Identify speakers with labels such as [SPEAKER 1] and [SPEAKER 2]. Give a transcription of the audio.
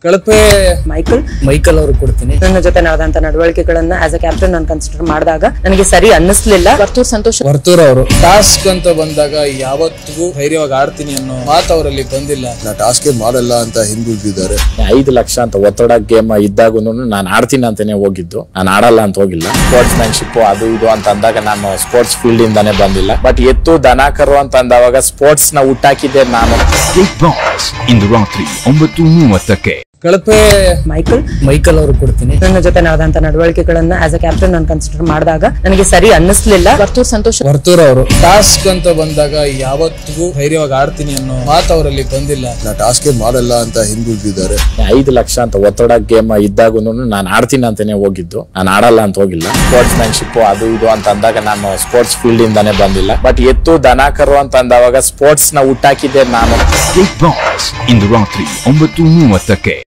[SPEAKER 1] ಕಳಪೆ
[SPEAKER 2] Michael
[SPEAKER 1] Michael ಅವ್ರಿಗೆ ಕೊಡ್ತೀನಿ
[SPEAKER 2] ನನ್ನ ಜೊತೆ ನಾದಂತ ನಡವಳಿಕೆಗಳನ್ನ ಆಸ್ ಅ ಕ್ಯಾಪ್ಟನ್ ನಾನು ಕನ್ಸಿಡರ್ ಮಾಡಿದಾಗ ನನಗೆ ಸರಿ ಅನ್ನಿಸ್ಲಿಲ್ಲ
[SPEAKER 3] ವರ್ತೂರ್ ಸಂತೋಷ್
[SPEAKER 1] ವರ್ತೂರ್ ಅವರು ಟಾಸ್ಕ್ ಅಂತ ಬಂದಾಗ ಯಾವತ್ತಿಗೂ ಧೈರ್ಯವಾಗಿ ಆಡ್ತೀನಿ ಅನ್ನೋ ಮಾತು ಅವರಲ್ಲಿ ಬಂದಿಲ್ಲ
[SPEAKER 4] ನಾ ಟಾಸ್ಕ್ ಮಾಡಲ್ಲ ಅಂತ ಹಿಂದುಳಿದಿದ್ದಾರೆ
[SPEAKER 5] ಐದು ಲಕ್ಷ ಅಂತ ಒತ್ತಡ ಗೇಮ್ ಇದ್ದಾಗೂ ನಾನು ಆಡ್ತೀನಿ ಅಂತಾನೆ ಹೋಗಿದ್ದು ನಾನು ಆಡಲ್ಲ ಅಂತ ಹೋಗಿಲ್ಲ ಸ್ಪೋರ್ಟ್ಸ್ ಮ್ಯಾನ್ಶಿಪ್ ಅದು ಇದು ಅಂತ ಅಂದಾಗ ನಾನು ಸ್ಪೋರ್ಟ್ಸ್ ಫೀಲ್ಡ್ ಇಂದಾನೆ ಬಂದಿಲ್ಲ ಬಟ್ ಎತ್ತು ದನ ಕರು ಅಂತ ಅಂದವಾಗ ಸ್ಪೋರ್ಟ್ಸ್ ನ ಹುಟ್ಟಾಕಿದ್ದೆ ನಾನು
[SPEAKER 6] ಬಿಗ್ ಬಾಸ್ ಇಂದು ರಾತ್ರಿ ಒಂಬತ್ತು ಮೂವತ್ತಕ್ಕೆ
[SPEAKER 1] ಕಳಪೆ
[SPEAKER 2] ಮೈಕಲ್
[SPEAKER 1] ಮೈಕಲ್ ಅವ್ರಿಗೆ ಕೊಡ್ತೀನಿ
[SPEAKER 2] ನನ್ನ ಜೊತೆ ನಾದಂತ ನಡವಳಿಕೆಗಳನ್ನ ಆಸ್ ಅ ಕ್ಯಾಪ್ಟನ್ ನಾನು ಕನ್ಸಿಡರ್ ಮಾಡಿದಾಗ ನನಗೆ ಸರಿ ಅನ್ನಿಸ್ಲಿಲ್ಲ
[SPEAKER 3] ವರ್ತೂರ್ ಸಂತೋಷ್
[SPEAKER 1] ವರ್ತೂರ್ ಅವರು ಟಾಸ್ಕ್ ಅಂತ ಬಂದಾಗ ಯಾವತ್ತಿಗೂ ಧೈರ್ಯವಾಗಿ ಆಡ್ತೀನಿ ಅನ್ನೋ ಮಾತು ಅವರಲ್ಲಿ ಬಂದಿಲ್ಲ
[SPEAKER 4] ನಾ ಟಾಸ್ಕ್ ಮಾಡಲ್ಲ ಅಂತ ಹಿಂದುಳಿದಿದ್ದಾರೆ
[SPEAKER 5] ಐದು ಲಕ್ಷ ಅಂತ ಒತ್ತಡ ಗೇಮ್ ಇದ್ದಾಗೂ ನಾನು ಆಡ್ತೀನಿ ಅಂತಾನೆ ಹೋಗಿದ್ದು ನಾನು ಆಡಲ್ಲ ಅಂತ ಹೋಗಿಲ್ಲ ಸ್ಪೋರ್ಟ್ಸ್ ಮ್ಯಾನ್ಶಿಪ್ ಅದು ಇದು ಅಂತ ಅಂದಾಗ ನಾನು ಸ್ಪೋರ್ಟ್ಸ್ ಫೀಲ್ಡ್ ಇಂದಾನೆ ಬಂದಿಲ್ಲ ಬಟ್ ಎತ್ತು ದನ ಕರು ಅಂತ ಅಂದವಾಗ ಸ್ಪೋರ್ಟ್ಸ್ ನ ಹುಟ್ಟಾಕಿದ್ದೆ ನಾನು
[SPEAKER 6] ಬಿಗ್ ಬಾಸ್ ಇಂದು ರಾತ್ರಿ ಒಂಬತ್ತು ಮೂವತ್ತಕ್ಕೆ